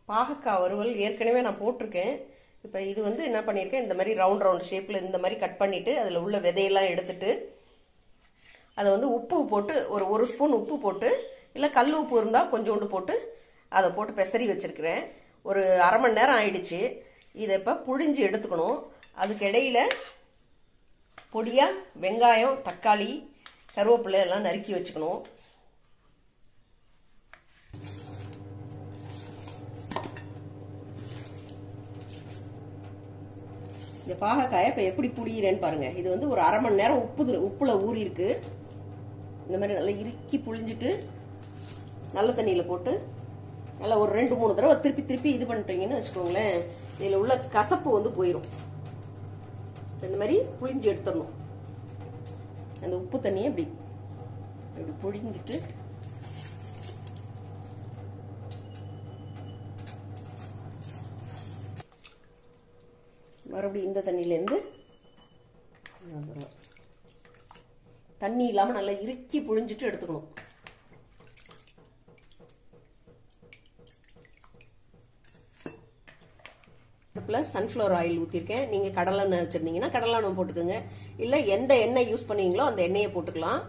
பாகக்காய் வறுவல் ஏற்கனவே நான் போட்டிருக்கேன் இப்போ இது வந்து என்ன பண்ணியிருக்கேன் இந்த மாதிரி ரவுண்ட் ரவுண்ட் ஷேப்பில் இந்த மாதிரி கட் பண்ணிட்டு அதில் உள்ள விதையெல்லாம் எடுத்துட்டு அதை வந்து உப்பு போட்டு ஒரு ஒரு ஸ்பூன் உப்பு போட்டு இல்லை கல் உப்பு இருந்தால் கொஞ்சோண்டு போட்டு அதை போட்டு பெசரி வச்சிருக்கிறேன் ஒரு அரை மணி நேரம் ஆயிடுச்சு இதை இப்போ புழிஞ்சு எடுத்துக்கணும் அதுக்கு இடையில பொடியாக வெங்காயம் தக்காளி கருவேப்பிலை எல்லாம் நறுக்கி வச்சுக்கணும் இந்த பாகக்காயை இப்போ எப்படி புளியிறேன்னு பாருங்க இது வந்து ஒரு அரை மணி நேரம் உப்பு உப்புல ஊறி இருக்கு இந்த மாதிரி நல்லா இறுக்கி புழிஞ்சிட்டு நல்ல தண்ணியில் போட்டு நல்லா ஒரு ரெண்டு மூணு தடவை திருப்பி திருப்பி இது பண்ணிட்டீங்கன்னு வச்சுக்கோங்களேன் இதில் உள்ள கசப்பு வந்து போயிடும் இந்த மாதிரி புழிஞ்சு எடுத்துடணும் அந்த உப்பு தண்ணியை இப்படி இப்படி புழிஞ்சிட்டு மறுபடியும் இந்த தண்ணியிலேருந்து தண்ணி இல்லாமல் நல்லா இறுக்கி புழிஞ்சிட்டு எடுத்துக்கணும் ப்ளஸ் சன்ஃப்ளவர் ஆயில் ஊற்றிருக்கேன் நீங்கள் கடலெண்ணெய் வச்சுருந்தீங்கன்னா கடலெண்ணெய் போட்டுக்கோங்க இல்லை எந்த எண்ணெய் யூஸ் பண்ணுவீங்களோ அந்த எண்ணெயை போட்டுக்கலாம்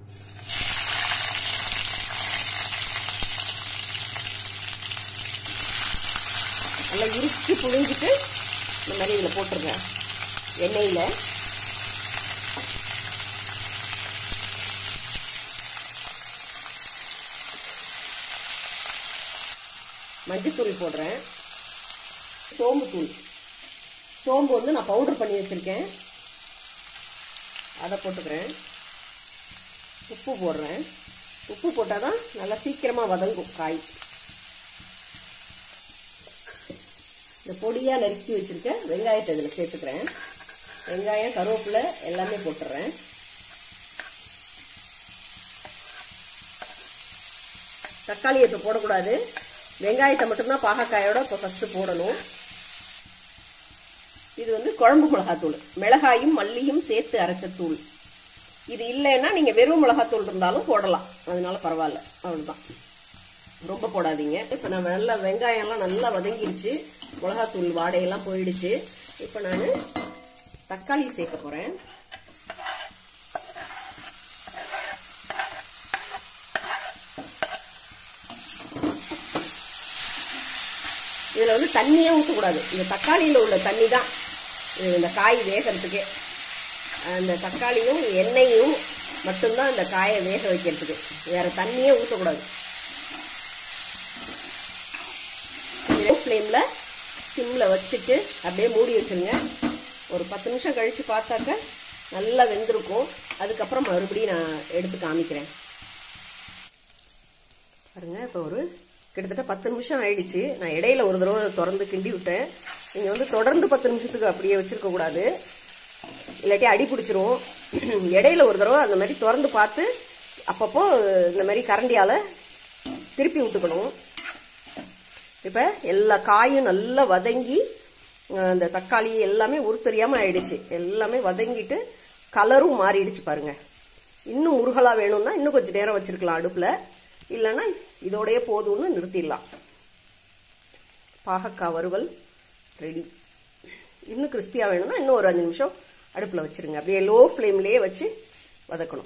நல்லா இறுக்கி புழிஞ்சிட்டு இந்த மாதிரி இதில் போட்டுருங்க எண்ணெயில் மஞ்சத்தூள் போடுறேன் சோம்பு தூள் சோம்பு வந்து நான் பவுடர் பண்ணி வச்சுருக்கேன் அதை போட்டுக்கிறேன் உப்பு போடுறேன் உப்பு போட்டால் தான் நல்லா சீக்கிரமாக வதங்கும் காய் இந்த பொடியாக நறுக்கி வச்சுருக்க வெங்காயத்தை இதில் சேர்த்துக்கிறேன் வெங்காயம் கருவேப்பிலை எல்லாமே போட்டுடுறேன் தக்காளியை இப்போ போடக்கூடாது வெங்காயத்தை மட்டும்தான் பாகக்காயோட இப்போ ஃபஸ்ட்டு போடணும் இது வந்து குழம்பு மிளகாத்தூள் மிளகாயும் மல்லியும் சேர்த்து அரைச்ச தூள் இது இல்லைன்னா நீங்கள் வெறும் மிளகாத்தூள் இருந்தாலும் போடலாம் அதனால பரவாயில்ல அவ்வளோதான் ரொம்ப போடாதீங்க இப்போ நான் நல்லா வெங்காயம்லாம் நல்லா வதங்கிடுச்சு மிளகாத்தூள் வாடையெல்லாம் போயிடுச்சு இப்போ நான் தக்காளி சேர்க்க போகிறேன் இதில் வந்து தண்ணியே ஊற்றக்கூடாது இந்த தக்காளியில் உள்ள தண்ணி தான் இந்த காய் வேகிறதுக்கே அந்த தக்காளியும் எண்ணெயும் மட்டும்தான் இந்த காயை வேக வைக்கிறதுக்கு வேற தண்ணியே ஊற்றக்கூடாது ஃப்ளேமில் சிம்மில் வச்சுட்டு அப்படியே மூடி வச்சுருங்க ஒரு பத்து நிமிஷம் கழித்து பார்த்தாக்க நல்லா வெந்திருக்கும் அதுக்கப்புறம் மறுபடியும் நான் எடுத்து காமிக்கிறேன் பாருங்க இப்போ ஒரு கிட்டத்தட்ட பத்து நிமிஷம் ஆயிடுச்சு நான் இடையில ஒரு தடவை திறந்து கிண்டி விட்டேன் நீங்கள் வந்து தொடர்ந்து பத்து நிமிஷத்துக்கு அப்படியே வச்சிருக்க கூடாது இல்லாட்டி அடி பிடிச்சிரும் இடையில ஒரு தடவை அந்த மாதிரி திறந்து பார்த்து அப்பப்போ இந்த மாதிரி கரண்டியால் திருப்பி விட்டுக்கணும் இப்போ எல்லா காயும் நல்லா வதங்கி அந்த தக்காளி எல்லாமே உருத்தறியாமல் ஆயிடுச்சு எல்லாமே வதங்கிட்டு கலரும் மாறிடுச்சு பாருங்க இன்னும் முருகலாக வேணும்னா இன்னும் கொஞ்சம் நேரம் வச்சிருக்கலாம் அடுப்பில் இல்லைன்னா இதோடய போதும்னு நிறுத்திடலாம் பாகக்காய் வறுவல் ரெடி இன்னும் கிறிஸ்பியாக வேணும்னா இன்னும் ஒரு அஞ்சு நிமிஷம் அடுப்பில் வச்சுருங்க அப்படியே லோ ஃப்ளேம்லேயே வச்சு வதக்கணும்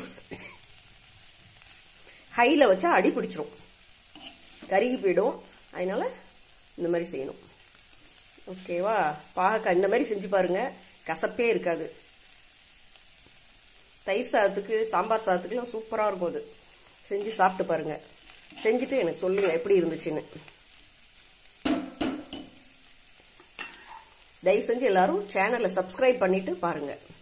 ஹையில் வச்சா அடி பிடிச்சிரும் கருகி போயிடும் அதனால இந்த மாதிரி செய்யணும் ஓகேவா பாகக்காய் இந்த மாதிரி செஞ்சு பாருங்க கசப்பே இருக்காது தயிர் சாதத்துக்கு சாம்பார் சாதத்துக்குலாம் சூப்பராக இருக்கும் அது செஞ்சு சாப்பிட்டு பாருங்க செஞ்சுட்டு எனக்கு சொல்லுங்க எப்படி இருந்துச்சுன்னு தயவு செஞ்சு எல்லாரும் சேனலை சப்ஸ்கிரைப் பண்ணிட்டு பாருங்க